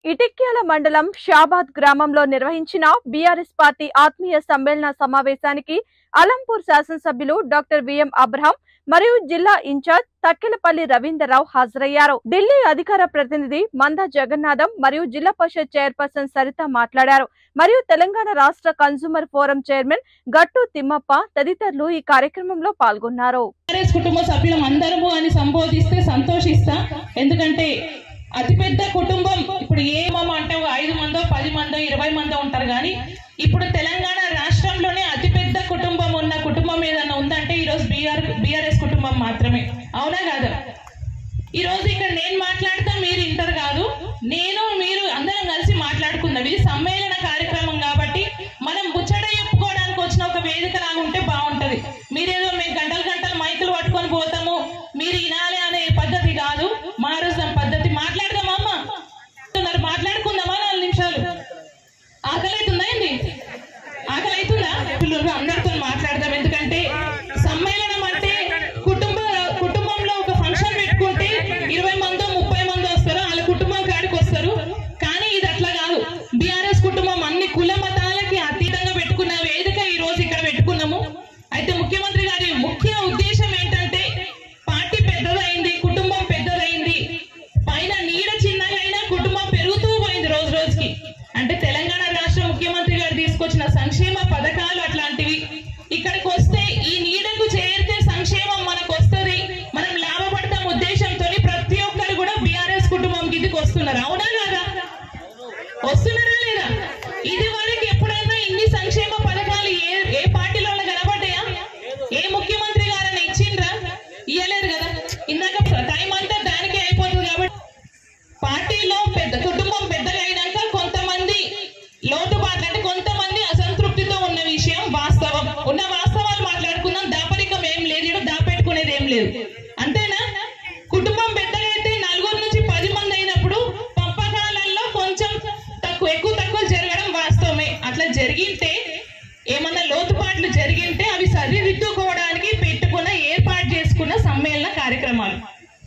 ఇటిక్యాల మండలం షాబాద్ గ్రామంలో నిర్వహించిన బీఆర్ఎస్ పార్టీ ఆత్మీయ సమ్మేళన సమావేశానికి అలంపూర్ శాసనసభ్యులు డాక్టర్ విఎం అబ్రహాం మరియు జిల్లా ఇన్ఛార్జ్ తక్కెలపల్లి రవీందర్రావు హాజరయ్యారు ఢిల్లీ అధికార ప్రతినిధి మంద జగన్నాథం మరియు జిల్లా పరిషత్ చైర్పర్సన్ సరిత మాట్లాడారు మరియు తెలంగాణ రాష్ట్ర కన్సూమర్ ఫోరం చైర్మన్ గట్టు తిమ్మప్ప తదితరులు ఈ కార్యక్రమంలో పాల్గొన్నారు టీఆర్ఎస్ కుటుంబ సభ్యులం అందరము అని సంబోధిస్తే సంతోషిస్తా ఎందుకంటే అతిపెద్ద కుటుంబం ఇప్పుడు ఏ మామ అంటే ఒక ఐదు మందో పది మందో ఇరవై మందో ఉంటారు కానీ ఇప్పుడు తెలంగాణ రాష్ట్రంలోనే అతిపెద్ద కుటుంబం ఉన్న కుటుంబం ఏదన్నా ఉందంటే ఈరోజు బీఆర్ బీఆర్ఎస్ కుటుంబం మాత్రమే అవునా కాదా ఈ రోజు ఇక్కడ నేను మాట్లాడతా మీరు ఇంటర్ కాదు నేను మీరు అందరం కలిసి మాట్లాడుకుందాం ఇది సమ్మేళన కార్యక్రమం కాబట్టి మనం ముచ్చట చెప్పుకోవడానికి వచ్చిన ఒక వేదిక లాగా ఉంటే బాగుంటది మీరేదో మేము గంటలు గంటలు మైకులు పట్టుకొని పోతాము మీరు వినాలి అనే పద్ధతి కాదు మారుస్తాం పద్ధతి మాట్లాడదామా అమ్మ ఉన్నారు, మాట్లాడుకుందామా నాలుగు నిమిషాలు ఆకలి అవుతుందా ఏంది ఆకలి అవుతుందా పిల్లలు అందరితో మాట్లాడదాం ఎందుకంటే సమ్మేళనం అంటే కుటుంబ కుటుంబంలో ఒక ఫంక్షన్ పెట్టుకుంటే ఇరవై మందో ముప్పై మంది వస్తారు వాళ్ళ కుటుంబం కాడికి వస్తారు కానీ ఇది అట్లా కాదు బీఆర్ఎస్ కుటుంబం అన్ని కుల మతాలకి అతీతంగా పెట్టుకున్న వేదిక ఈ రోజు ఇక్కడ పెట్టుకున్నాము అయితే ముఖ్యమంత్రి గారి ముఖ్య ఉద్దేశం ఏంటంటే పార్టీ పెద్దదైంది కుటుంబం పెద్దదైంది పైన నీడ చిన్నగా అయినా కుటుంబం పెరుగుతూ పోయింది రోజు రోజుకి అంటే తెలంగాణ రాష్ట్ర ముఖ్యమంత్రి గారు తీసుకొచ్చిన సంక్షేమ పథకాలు అట్లాంటివి ఇక్కడికి వస్తే ఈ నీడకు చేరితే సంక్షేమం మనకు వస్తుంది మనం లాభపడతాం ఉద్దేశంతో ప్రతి ఒక్కరు కూడా బీఆర్ఎస్ కుటుంబం కిందికి వస్తున్నారు అవునా కాదా వస్తున్నారా లేదా ఇది వరకు ఎప్పుడైనా ఇన్ని సంక్షేమ పథకాలు ఏ ఏ పార్టీలో కనబడ్డాయా ఏ ముఖ్యమంత్రి గారని ఇచ్చిండ్రా ఇయ్యలేరు కదా ఇందాక టైం అంతా దానికే అయిపోతుంది కాబట్టి పార్టీలో పెద్ద కుటుంబం పెద్దగా అయినాక కొంతమంది లోటుపాట్లు అంటే కొంతమంది అసంతృప్తితో ఉన్న విషయం వాస్తవం ఉన్న వాస్తవాలు మాట్లాడుకుందాం దాపరికం ఏం లేదు ఈడ దాపెట్టుకునేది ఏం లేదు అంతేనా కుటుంబం పెద్దగా అయితే నలుగురు నుంచి పది మంది అయినప్పుడు పంపకాలలో కొంచెం తక్కువ ఎక్కువ తక్కువ జరగడం వాస్తవమే అట్లా జరిగింటే ఏమన్నా లోతుపాట్లు జరిగింటే అవి సరిదిద్దుకోవడానికి పెట్టుకున్న ఏర్పాటు చేసుకున్న సమ్మేళన కార్యక్రమాలు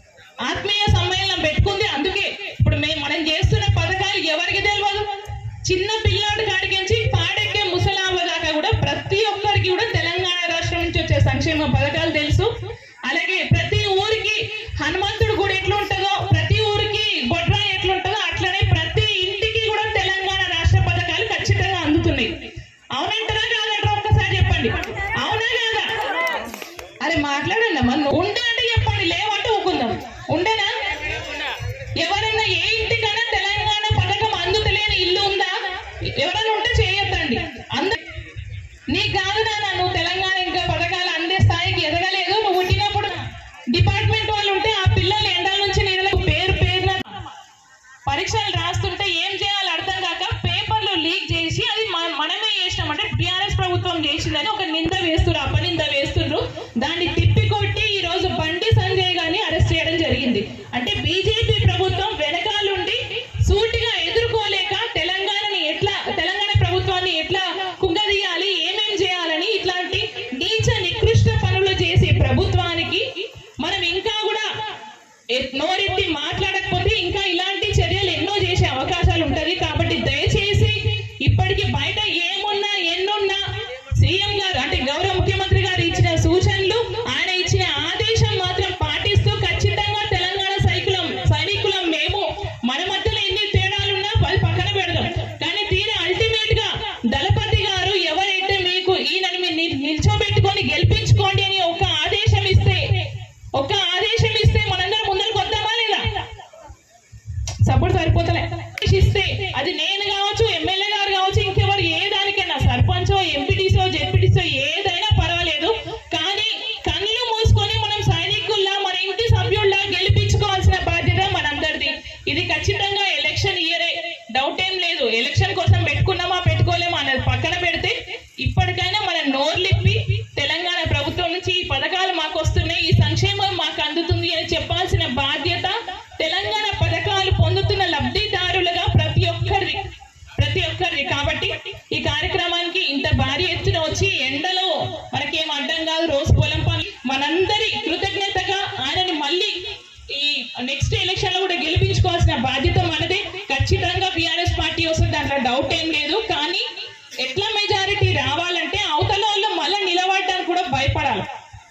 ఆత్మీయ సమ్మేళనం పెట్టుకుంది అందుకే ఇప్పుడు మేము మనం చేస్తున్న పథకాలు ఎవరికి తెలియదు చిన్న పిల్లాడి కాడికించి పాడెక్కే ముసలాంబ దాకా కూడా ప్రతి ఒక్కరికి కూడా తెలంగాణ రాష్ట్రం నుంచి వచ్చే సంక్షేమ పథకాలు తెలుసు అలాగే ప్రతి ఊరికి హనుమంతుడు కూడా ఎట్లా ఉంటుందో ప్రతి ఊరికి బొడ్రా ఎట్లా ఉంటుందో అట్లనే ప్రతి ఇంటికి కూడా తెలంగాణ రాష్ట్ర పథకాలు ఖచ్చితంగా అందుతున్నాయి అవునంటారా కాదంటారా ఒక్కసారి చెప్పండి అవునా కాదా అరే మాట్లాడండి అమ్మా ఉండే అంటే చెప్పండి లేవంటే ఊకుందాం ఉండేనా ఎవరైనా ఏ ఇంటికైనా తెలంగాణ పథకం అందుతలేని ఇల్లు ఉందా ఎవరైనా ఉంటే చేయొద్దండి అంద నీకు కాదు నాన్న నువ్వు తెలంగాణ ఇంకా పథకాలు అందే స్థాయికి ఎదగలేదు నువ్వు పుట్టినప్పుడు డిపార్ట్మెంట్ వాళ్ళు ఉంటే ఆ పిల్లలు ఎండల నుంచి నీళ్ళకు పేరు పేరున పరీక్షలు రాస్తుంటే ఏం చేయాలో అర్థం కాక పేపర్లు లీక్ చేసి అది మ- మనమే చేసినామంటే టిఆర్ఎస్ ప్రభుత్వం చేసిందని ఒక నింద వేస్తున్నారు అపనింద వేస్తుండ్రు దాన్ని తిప్పి కొట్టి ఈ రోజు బండి సంజయ్ గారిని అరెస్ట్ చేయడం జరిగింది అంటే బీజేపీ ప్రభుత్వం వెనకాలుండి సూటిగా ఎదుర్కోలేక తెలంగాణని ఎట్లా తెలంగాణ ప్రభుత్వాన్ని ఎట్లా కుంగదీయాలి ఏమేం చేయాలని ఇట్లాంటి నీచ నికృష్ట పనులు చేసే ప్రభుత్వానికి మనం ఇంకా కూడా ఎ- నోరెత్తి మాట్లాడకపోతే ఇంకా ఇలాంటి చర్యలు ఎన్నో చేసే అవకాశాలు ఉంటది కాబట్టి దయచేసి ఇప్పటికి బయట ఏమున్నా ఎన్నున్నా సీఎం గారు అంటే గౌరవ ముఖ్యమంత్రి గారు ఇచ్చిన సూచనలు ఆయన ఇచ్చిన ఆదేశం మాత్రం పాటిస్తూ ఖచ్చితంగా తెలంగాణ సైకులం సైనికులం మేము మన మధ్యలో ఎన్ని తేడాలున్నా అది పక్కన పెడదాం కానీ తీరా అల్టిమేట్ గా దళపతి గారు ఎవరైతే మీకు ఈయనని మీరు నిల్- నిల్చోబెట్టుకొని గెలిపించుకోండి అని ఒక ఆదేశం ఇస్తే ఒక ఆదేశం ఇస్తే మనందరం ముందరకు వద్దామా లేదా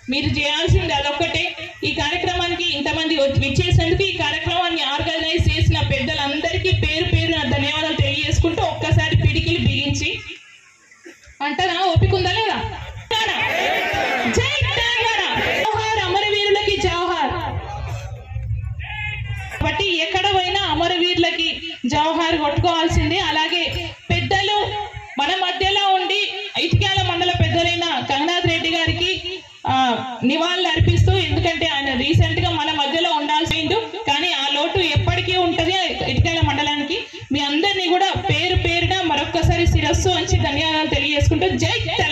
మీరు చేయాల్సింది అదొక్కటే ఈ కార్యక్రమానికి ఇంతమంది వచ్చి- విచ్చేసినందుకు ఈ కార్యక్రమాన్ని ఆర్గనైజ్ చేసిన పెద్దలందరికీ పేరు పేరు నా ధన్యవాదాలు తెలియజేసుకుంటూ ఒక్కసారి పిడికిలు బిగించి అంటారా ఓపిక ఉందా లేదా జై తెలంగాణ జవహర్ అమరవీరులకి జవహర్ కాబట్టి ఎక్కడ పోయినా అమరవీరులకి జవహర్ కొట్టుకోవాల్సిందే అలాగే పెద్దలు మన మధ్యలో ఉండి ఇటిక్యాల మండల పెద్దలైన కంగనాథ్ రెడ్డి గారికి ఆ, నివాళులు అర్పిస్తూ ఎందుకంటే ఆయన రీసెంట్ గా మన మధ్యలో ఉండాల్సిండు కానీ ఆ లోటు ఎప్పటికీ ఉంటది ఇటిక్యాల మండలానికి మీ అందరినీ కూడా పేరు పేరున మరొక్కసారి శిరస్సు వంచి ధన్యవాదాలు తెలియజేసుకుంటూ జై తెలంగాణ